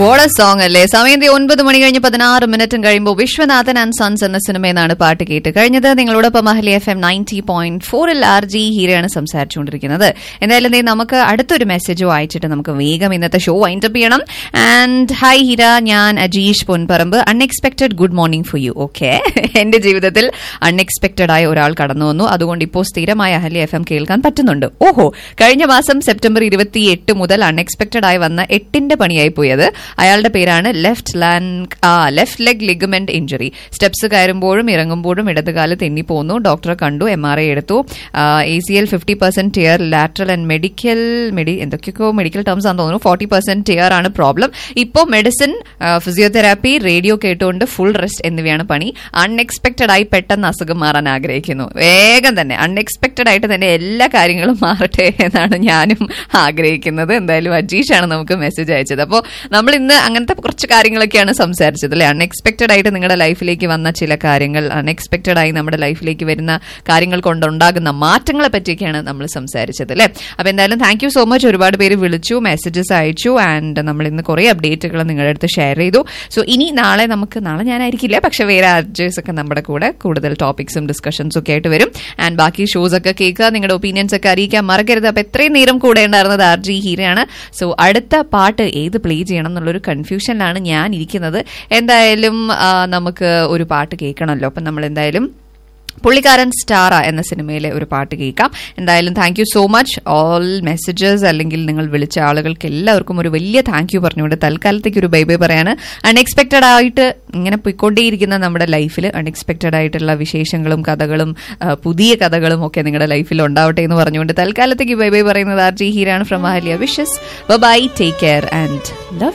വോള song അല്ലേ സമയം ദേ ഒൻപത് മണി കഴിഞ്ഞ് പതിനാറ് മിനിറ്റും കഴിയുമ്പോൾ വിശ്വനാഥൻ ആൻഡ് സൺസ് എന്ന സിനിമയെന്നാണ് പാട്ട് കേട്ട് കഴിഞ്ഞത് നിങ്ങളോടൊപ്പം മഹലി എഫ് എം നയൻറ്റി പോയിന്റ് ഫോറിൽ ആർ ജി ഹീരയാണ് സംസാരിച്ചുകൊണ്ടിരിക്കുന്നത് എന്തായാലും ദേ നമുക്ക് അടുത്തൊരു മെസ്സേജ് വായിച്ചിട്ട് നമുക്ക് വേഗം ഇന്നത്തെ ഷോ വൈൻഡപ്പ് ചെയ്യണം ആൻഡ് ഹായ് ഹീര ഞാൻ Ajeesh Ponparambu unexpected good morning for you okay എന്റെ ജീവിതത്തിൽ അൺഎക്സ്പെക്ടഡ് ആയ ഒരാൾ കടന്നു വന്നു അതുകൊണ്ട് ഇപ്പോൾ സ്ഥിരമായ അഹലി എഫ് എം കേൾക്കാൻ പറ്റുന്നുണ്ട് ഓഹോ കഴിഞ്ഞ മാസം സെപ്റ്റംബർ ഇരുപത്തി എട്ട് മുതൽ അൺഎക്സ്പെക്ടഡ് ആയി വന്ന എട്ടിന്റെ പണിയായി പോയത് അയാളുടെ പേരാണ് ലെഫ്റ്റ് ലാൻഡ് ആ left leg ligament injury steps കയറുമ്പോഴും ഇറങ്ങുമ്പോഴും ഇടതുകാല് തെന്നി പോന്നു ഡോക്ടറെ കണ്ടു എം ആർ ഐ എടുത്തു A C L fifty percent tear lateral and medical medi എന്തൊക്കെയൊക്കെയോ മെഡിക്കൽ ടേംസ് ആണെന്ന് തോന്നുന്നു ഫോർട്ടി പെർസെന്റ് ടിയർ ആണ് പ്രോബ്ലം ഇപ്പോൾ മെഡിസിൻ ഫിസിയോതെറാപ്പി റേഡിയോ കേട്ടുകൊണ്ട് ഫുൾ റെസ്റ്റ് എന്നിവയാണ് പണി അൺഎക്സ്പെക്ടഡ് ആയി പെട്ടെന്ന് അസുഖം മാറാൻ ആഗ്രഹിക്കുന്നു വേഗം തന്നെ അൺഎക്സ്പെക്ടഡ് ആയിട്ട് തന്നെ എല്ലാ കാര്യങ്ങളും മാറട്ടെ എന്നാണ് ഞാനും ആഗ്രഹിക്കുന്നത് എന്തായാലും അജീഷാണ് നമുക്ക് മെസ്സേജ് അയച്ചത് അപ്പോൾ നമ്മൾ ഇന്ന് അങ്ങനത്തെ കുറച്ച് കാര്യങ്ങളൊക്കെയാണ് സംസാരിച്ചത് അല്ലെ അൺഎക്സ്പെക്ടഡ് ആയിട്ട് നിങ്ങളുടെ ലൈഫിലേക്ക് വന്ന ചില കാര്യങ്ങൾ അൺഎക്സ്പെക്ടഡ് ആയി നമ്മുടെ ലൈഫിലേക്ക് വരുന്ന കാര്യങ്ങൾ കൊണ്ടുണ്ടാകുന്ന മാറ്റങ്ങളെ പറ്റിയൊക്കെയാണ് നമ്മൾ സംസാരിച്ചത് അല്ലെ അപ്പൊ എന്തായാലും താങ്ക് യു സോ മച്ച് ഒരുപാട് പേര് വിളിച്ചു മെസ്സേജസ് അയച്ചു ആൻഡ് നമ്മൾ ഇന്ന് കുറെ അപ്ഡേറ്റുകൾ നിങ്ങളുടെ അടുത്ത് ഷെയർ ചെയ്തു സോ ഇനി നാളെ നമുക്ക് നാളെ ഞാനായിരിക്കില്ല പക്ഷെ വേറെ ആർജേഴ്സ് ഒക്കെ നമ്മുടെ കൂടെ കൂടുതൽ ടോപ്പിക്സും ഡിസ്കഷൻസും ഒക്കെ ആയിട്ട് വരും ആൻഡ് ബാക്കി ഷോസ് ഒക്കെ കേൾക്കുക നിങ്ങളുടെ ഒപ്പീനിയൻസ് ഒക്കെ അറിയിക്കാൻ മറക്കരുത് അപ്പൊ എത്രയും നേരം കൂടെ ഉണ്ടായിരുന്നത് ആർ ജി ഹീരയാണ് സോ അടുത്ത പാട്ട് ഏത് പ്ലേ ചെയ്യണം എന്നുള്ളൊരു കൺഫ്യൂഷനിലാണ് ഞാൻ ഇരിക്കുന്നത് എന്തായാലും ആ, നമുക്ക് ഒരു പാട്ട് കേൾക്കണമല്ലോ അപ്പം നമ്മൾ എന്തായാലും പുള്ളിക്കാരൻ സ്റ്റാറ എന്ന സിനിമയിലെ ഒരു പാട്ട് കേൾക്കാം എന്തായാലും thank you so much all messages അല്ലെങ്കിൽ നിങ്ങൾ വിളിച്ച ആളുകൾക്ക് എല്ലാവർക്കും ഒരു വലിയ താങ്ക് യു പറഞ്ഞുകൊണ്ട് തൽക്കാലത്തേക്ക് ഒരു ബൈ ബൈ പറയാണ് അൺഎക്സ്പെക്റ്റഡ് ആയിട്ട് ഇങ്ങനെ പോയിക്കൊണ്ടേയിരിക്കുന്ന നമ്മുടെ ലൈഫിൽ അൺഎക്സ്പെക്റ്റഡ് ആയിട്ടുള്ള വിശേഷങ്ങളും കഥകളും ആ, പുതിയ കഥകളും ഒക്കെ നിങ്ങളുടെ ലൈഫിൽ ഉണ്ടാവട്ടെ എന്ന് പറഞ്ഞുകൊണ്ട് തൽക്കാലത്തേക്ക് ബൈ ബൈ പറയുന്നത് ആർ ജി ഹീരാണ് from Ahalya wishes bye take care and love